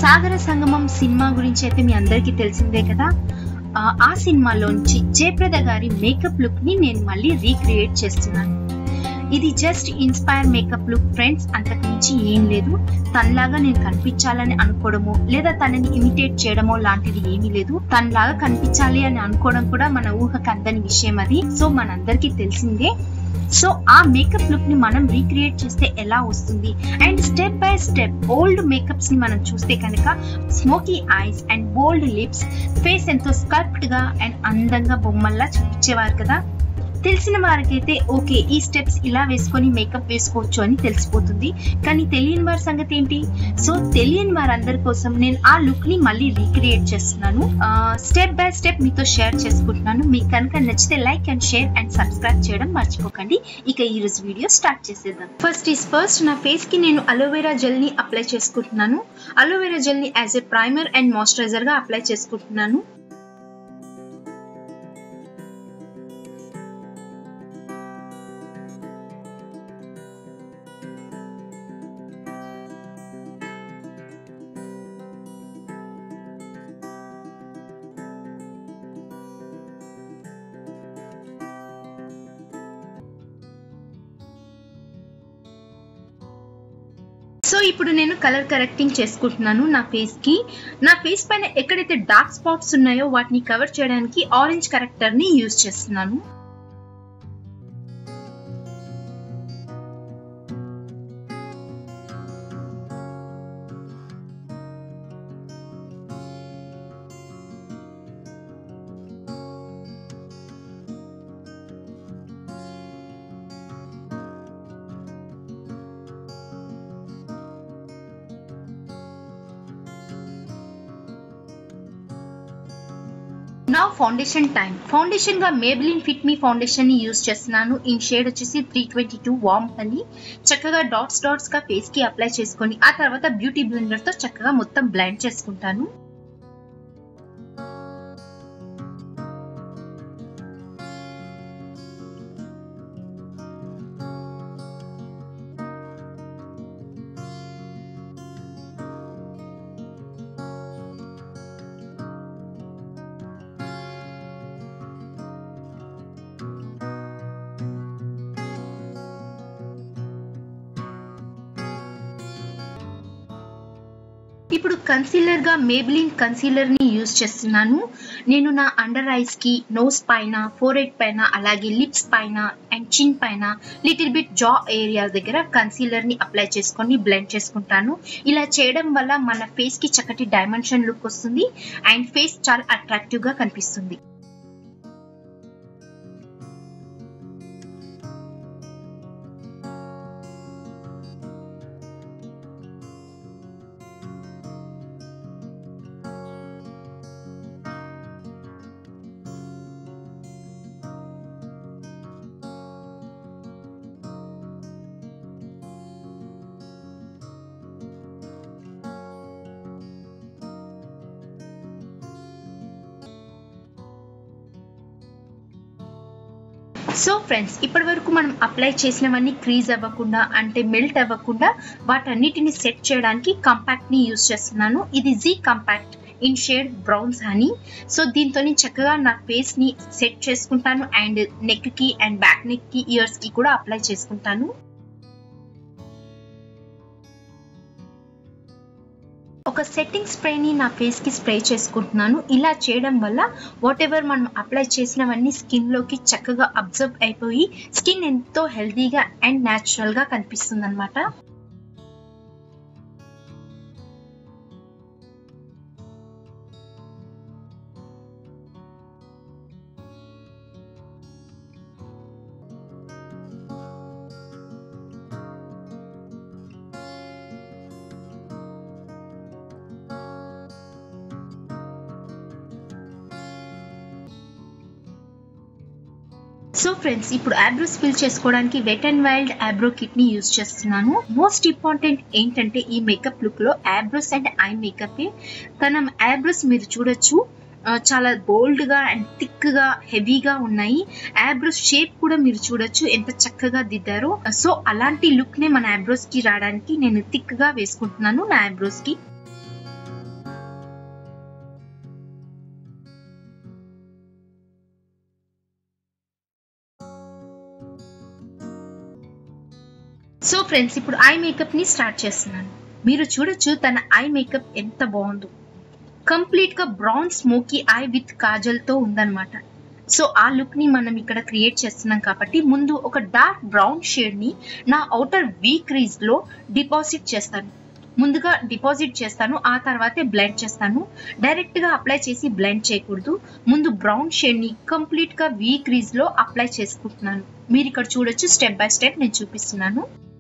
సాగర సంగమం సినిమా గురించి అయితే మీ అందరికీ తెలిసిందే కదా ఆ, ఆ సినిమాలోంచి జయప్రద గారి మేకప్ లుక్ ని నేను మళ్ళీ రీక్రియేట్ చేస్తున్నాను ఇది just inspire makeup look friends అంతకు మించి ఏం లేదు తనలాగా నేను కనిపించాలని అనుకోవడమో లేదా తనని ఇమిటేట్ చేయడమో లాంటిది ఏమీ లేదు తనలాగా కనిపించాలి అని అనుకోవడం కూడా మన ఊహకు అందని విషయం అది సో మనందరికీ తెలిసిందే సో ఆ మేకప్ లుక్ ని మనం రీక్రియేట్ చేస్తే ఎలా వస్తుంది and step by step old makeups ని మనం చూస్తే కనుక smoky eyes and bold lips face ఎంతో స్కల్ప్ట్ గా అండ్ అందంగా బొమ్మల్లా చూపించేవారు కదా తెలిసిన వారికైతే ఓకే ఈ స్టెప్స్ ఇలా వేసుకొని మేకప్ వేసుకోవచ్చు అని తెలిసిపోతుంది కానీ తెలియని వారి సంగతి ఏంటి సో తెలియని వారందరి కోసం నేను ఆ లుక్ ని మళ్ళీ రీక్రియేట్ చేస్తున్నాను స్టెప్ బై స్టెప్ మీతో షేర్ చేసుకుంటున్నాను మీకు కనుక నచ్చితే like and share and subscribe చేయడం మర్చిపోకండి ఇక ఈ రోజు వీడియో స్టార్ట్ చేసేద్దాం ఫస్ట్ ఈస్ ఫస్ట్ నా ఫేస్ కి నేను అలోవెరా జెల్ ని అప్లై చేసుకుంటున్నాను అలోవెరా జెల్ ని as a primer and moisturiser గా అప్లై చేసుకుంటున్నాను సో ఇప్పుడు నేను కలర్ కరెక్టింగ్ చేసుకుంటున్నాను నా ఫేస్ కి నా ఫేస్ పైన ఎక్కడైతే డార్క్ స్పాట్స్ ఉన్నాయో వాటిని కవర్ చేయడానికి ఆరెంజ్ కరెక్టర్ ని యూజ్ చేస్తున్నాను నా ఫౌండేషన్ టైం ఫౌండేషన్ గా మేబిలిన్ ఫిట్ మీ ఫౌండేషన్ ని యూజ్ చేస్తున్నాను ఇన్ షేడ్ వచ్చేసి త్రీ ట్వంటీ టూ వామ్ అని చక్కగా డాట్స్ డాట్స్ గా ఫేస్ కి అప్లై చేసుకొని ఆ తర్వాత బ్యూటీ బ్లెండర్ తో చక్కగా మొత్తం బ్లెండ్ చేసుకుంటాను ఇప్పుడు కన్సీలర్ గా మేబిలిన్ కన్సీలర్ ని యూజ్ చేస్తున్నాను నేను నా అండర్ ఐస్ కి నోస్ పైన ఫోర్ హెడ్ పైన అలాగే లిప్స్ పైన అండ్ చిన్ పైన లిటిల్ బిట్ జా ఏరియా దగ్గర కన్సీలర్ ని అప్లై చేసుకొని బ్లెండ్ చేసుకుంటాను ఇలా చేయడం వల్ల మన ఫేస్ కి చక్కటి డైమెన్షన్ లుక్ వస్తుంది అండ్ ఫేస్ చాలా అట్రాక్టివ్ గా కనిపిస్తుంది సో ఫ్రెండ్స్ ఇప్పటి వరకు మనం అప్లై చేసినవన్నీ క్రీజ్ అవ్వకుండా అంటే మెల్ట్ అవ్వకుండా వాటన్నిటిని సెట్ చేయడానికి కంపాక్ట్ ని యూజ్ చేస్తున్నాను ఇది G compact in shade browns అని సో దీంతో చక్కగా నా ఫేస్ ని సెట్ చేసుకుంటాను అండ్ నెక్ కి అండ్ బ్యాక్ నెక్ కి ఇయర్స్ కి కూడా అప్లై చేసుకుంటాను ఒక సెట్టింగ్ స్ప్రేని నా ఫేస్ కి స్ప్రే చేసుకుంటున్నాను ఇలా చేయడం వల్ల వాట్ ఎవర్ మనం అప్లై చేసినవన్నీ స్కిన్ లోకి చక్కగా అబ్జర్వ్ అయిపోయి స్కిన్ ఎంతో హెల్దీగా అండ్ న్యాచురల్ గా కనిపిస్తుంది అనమాట సో ఫ్రెండ్స్ ఇప్పుడు ఐబ్రోస్ ఫిల్ చేసుకోవడానికి wet and wild eyebrow kit ని యూజ్ చేస్తున్నాను మోస్ట్ ఇంపార్టెంట్ ఏంటంటే ఈ మేకప్ లుక్ లో ఐబ్రోస్ అండ్ ఐ మేకప్ తన ఐబ్రోస్ మీరు చూడొచ్చు ఆ, చాలా బోల్డ్ గా అండ్ థిక్ గా హెవీగా ఉన్నాయి ఐబ్రోస్ షేప్ కూడా మీరు చూడొచ్చు ఎంత చక్కగా దిద్దారో సో అలాంటి లుక్ నే మన ఐబ్రోస్ కి రావడానికి నేను థిక్ గా వేసుకుంటున్నాను నా ఐబ్రోస్ కి ఫ్రెండ్స్ ఇప్పుడు ఐ మేకప్ ని స్టార్ట్ చేస్తున్నాను మీరు చూడొచ్చు తన ఐ మేకప్ ఎంత బాగుందో కంప్లీట్ గా brown smoky eye with kajal తో ఉందన్నమాట సో ఆ లుక్ ని మనం ఇక్కడ క్రియేట్ చేస్తున్నాం కాబట్టి ముందు ఒక డార్క్ బ్రౌన్ షేడ్ ని నా అవుటర్ వీ క్రీజ్ లో డిపాజిట్ చేస్తాను ముందుగా డిపాజిట్ చేస్తాను ఆ తర్వాతే బ్లెండ్ చేస్తాను డైరెక్ట్ గా అప్లై చేసి బ్లెండ్ చేయకూడదు ముందు బ్రౌన్ షేడ్ ని కంప్లీట్ గా వీ క్రీజ్ లో అప్లై చేసుకుంటున్నాను మీరు ఇక్కడ చూడొచ్చు స్టెప్ బై స్టెప్ నేను చూపిస్తున్నాను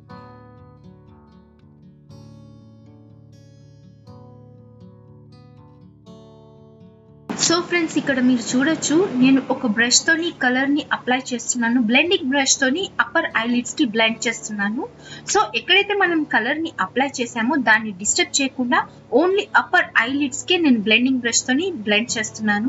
సో ఫ్రెండ్స్ ఇక్కడ మీరు చూడొచ్చు నేను ఒక బ్రష్ తోని కలర్ ని అప్లై చేస్తున్నాను బ్లెండింగ్ బ్రష్ తోని అప్పర్ ఐలిడ్స్ కి బ్లెండ్ చేస్తున్నాను సో ఎక్కడైతే మనం కలర్ ని అప్లై చేసామో దాన్ని డిస్టర్బ్ చేయకుండా ఓన్లీ అప్పర్ ఐలిడ్స్ కే నేను బ్లెండింగ్ బ్రష్ తోని బ్లెండ్ చేస్తున్నాను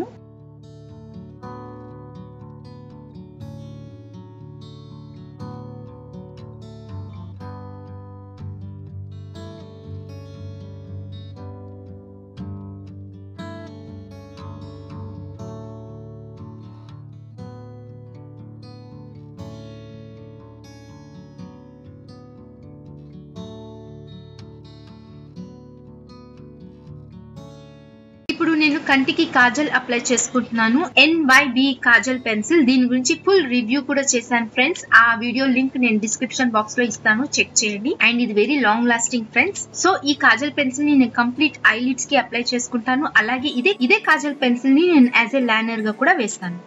ఇప్పుడు నేను కంటికి కాజల్ అప్లై చేసుకుంటున్నాను ఎన్వైబి కాజల్ పెన్సిల్ దీని గురించి ఫుల్ రివ్యూ కూడా చేశాను ఫ్రెండ్స్ ఆ వీడియో లింక్ నేను డిస్క్రిప్షన్ బాక్స్ లో ఇస్తాను చెక్ చేయండి అండ్ ఇది very long lasting friends so ఈ కాజల్ పెన్సిల్ ని నేను కంప్లీట్ ఐలిడ్స్ కి అప్లై చేసుకుంటాను అలాగే ఇదే ఇదే కాజల్ పెన్సిల్ ని నేను యాజ్ ఎ లైనర్ గా కూడా వేస్తాను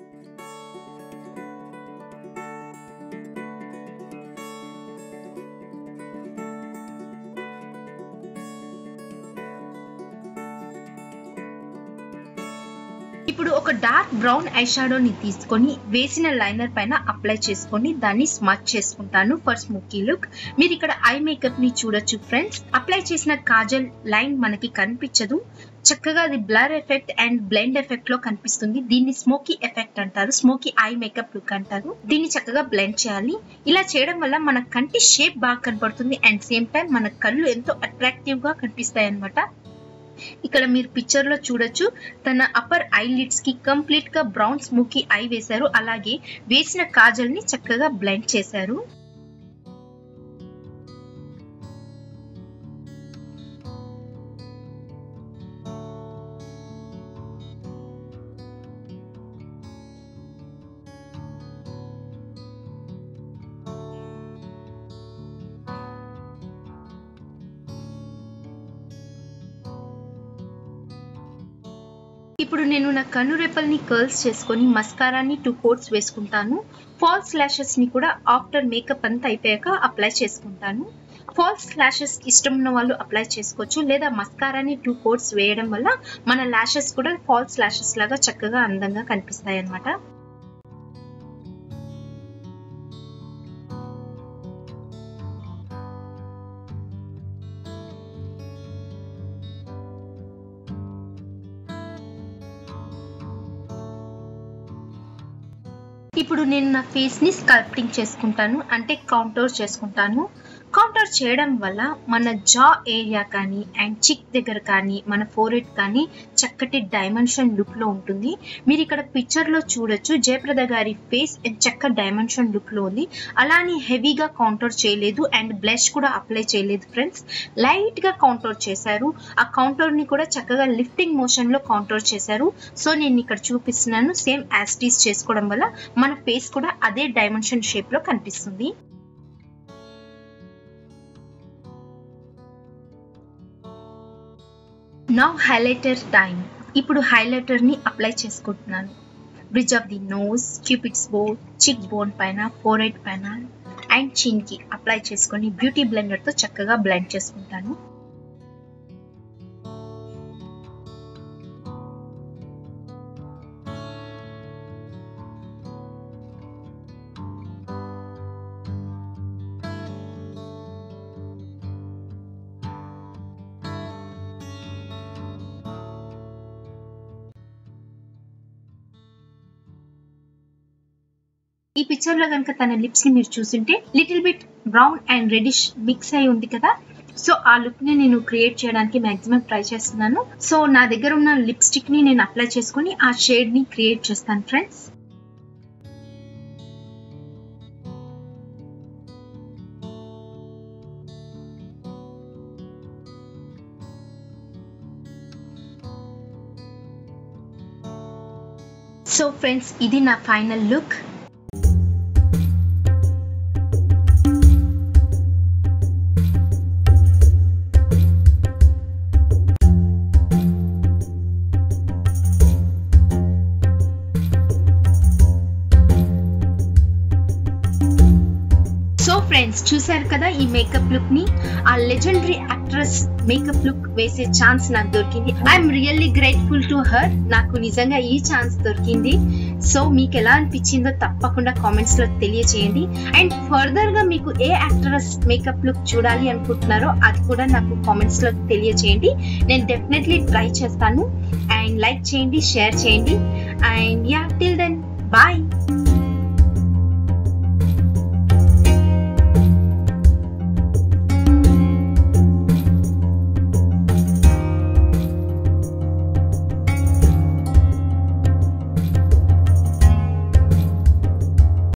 ఇప్పుడు ఒక డార్క్ బ్రౌన్ ఐ షాడోని తీసుకొని వేసిన లైనర్ పైన అప్లై చేసుకొని దాన్ని స్మచ్ చేసుకుంటాను ఫర్ స్మోకీ లుక్ మీరు ఇక్కడ ఐ మేకప్ ని చూడొచ్చు ఫ్రెండ్స్ అప్లై చేసిన కాజల్ లైన్ మనకి కనిపించదు చక్కగా అది blur effect and blend effect లో కనిపిస్తుంది దీన్ని స్మోకీ ఎఫెక్ట్ అంటారు స్మోకీ ఐ మేకప్ లుక్ అంటారు దీన్ని చక్కగా బ్లెండ్ చేయాలి ఇలా చేయడం వల్ల మన కంటి షేప్ బాగా కనపడుతుంది అండ్ సేమ్ టైం మన కళ్ళు ఎంతో అట్రాక్టివ్ గా కనిపిస్తాయి అనమాట ఇక్కడ మీరు పిక్చర్ లో చూడొచ్చు తన అప్పర్ ఐ లిడ్స్ కి కంప్లీట్ గా బ్రౌన్ స్మోకీ ఐ వేశారు అలాగే వేసిన కాజల్ ని చక్కగా బ్లెండ్ చేశారు ఇప్పుడు నేను నా కన్ను రెప్పల్ని కర్ల్స్ చేసుకొని మస్కారాని టూ కోట్స్ వేసుకుంటాను ఫాల్స్ ల్యాషెస్ ని కూడా ఆఫ్టర్ మేకప్ అంతా అయిపోయాక అప్లై చేసుకుంటాను ఫాల్స్ ల్యాషెస్ ఇష్టం ఉన్న వాళ్ళు అప్లై చేసుకోవచ్చు లేదా మస్కారాని టూ కోట్స్ వేయడం వల్ల మన ల్యాషెస్ కూడా ఫాల్స్ ల్యాషెస్ లాగా చక్కగా అందంగా కనిపిస్తాయి అన్నమాట ఇప్పుడు నేను నా ఫేస్ ని స్కల్ప్టింగ్ చేసుకుంటాను అంటే కౌంటర్ చేసుకుంటాను కౌంటర్ చేయడం వల్ల మన జా ఏరియా కానీ అండ్ చిక్ దగ్గర కానీ మన ఫోరెడ్ కానీ చక్కటి డైమెన్షన్ లుక్ లో ఉంటుంది మీరు ఇక్కడ పిక్చర్ లో చూడొచ్చు జయప్రద గారి ఫేస్ చక్క డైమెన్షన్ లుక్ లో ఉంది అలానే హెవీగా కౌంటర్ చేయలేదు అండ్ బ్లష్ కూడా అప్లై చేయలేదు ఫ్రెండ్స్ లైట్ గా కౌంటర్ చేశారు ఆ కౌంటర్ ని కూడా చక్కగా లిఫ్టింగ్ మోషన్ లో కౌంటర్ చేశారు సో నేను ఇక్కడ చూపిస్తున్నాను సేమ్ యాస్టీస్ చేసుకోవడం వల్ల మన ఫేస్ కూడా అదే డైమెన్షన్ షేప్ లో కనిపిస్తుంది నా హైలైటర్ టైం ఇప్పుడు హైలైటర్ ని అప్లై చేసుకుంటున్నాను bridge of the nose cupid's bone cheek bone పైన ఫోరెడ్ పైన అండ్ చిన్ కి అప్లై చేసుకొని బ్యూటీ బ్లెండర్ తో చక్కగా బ్లెండ్ చేసుకుంటాను ఈ పిక్చర్ లో కనుక తన లిప్స్ ని మీరు చూస్తుంటే little bit brown and reddish mix అయి ఉంది కదా సో ఆ లుక్ ని నేను క్రియేట్ చేయడానికి మాక్సిమం ట్రై చేస్తున్నాను సో నా దగ్గర ఉన్న లిప్స్టిక్ ని నేను అప్లై చేసుకుని ఆ షేడ్ ని క్రియేట్ చేస్తాను ఫ్రెండ్స్ సో ఫ్రెండ్స్ ఇది నా ఫైనల్ లుక్ సో ఫ్రెండ్స్ చూసారు కదా ఈ మేకప్ లుక్ ని ఆ లెజెండరీ యాక్ట్రెస్ మేకప్ లుక్ వేసే ఛాన్స్ నాకు దొరికింది I'm really grateful to her నాకు నిజంగా ఈ ఛాన్స్ దొరికింది సో మీకు ఎలా అనిపించిందో తప్పకుండా కామెంట్స్ లో తెలియచేయండి అండ్ ఫర్దర్ గా మీకు ఏ యాక్ట్రెస్ మేకప్ లుక్ చూడాలి అనుకుంటున్నారో అది కూడా నాకు కామెంట్స్ లో తెలియచేయండి నేను డెఫినెట్లీ ట్రై చేస్తాను అండ్ లైక్ చేయండి షేర్ చేయండి and yeah till then bye